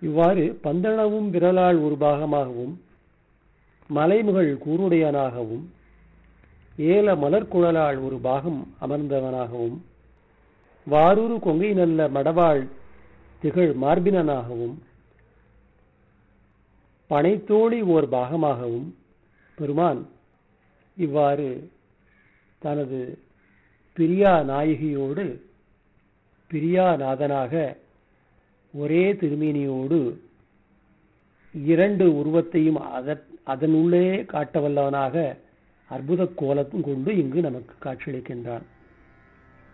இவ்வாறு பந்தளவும் விரலால் ஒரு பாகமாகவும் மலைமுகள் கூருடையனாகவும் ஏல மலர்குழலால் ஒரு பாகம் அமர்ந்தவனாகவும் வாரூரு கொங்கை நல்ல மடவாள் திகழ் மார்பினனாகவும் பனைத்தோழி ஓர் பாகமாகவும் பெருமான் இவ்வாறு தனது பிரியா நாயகியோடு பிரியாநாதனாக ஒரே திருமேனியோடு இரண்டு உருவத்தையும் அதற்- அதனுள்ளே காட்டவல்லவனாக அற்புத கோலத்தும் கொண்டு இங்கு நமக்கு காட்சியளிக்கின்றான்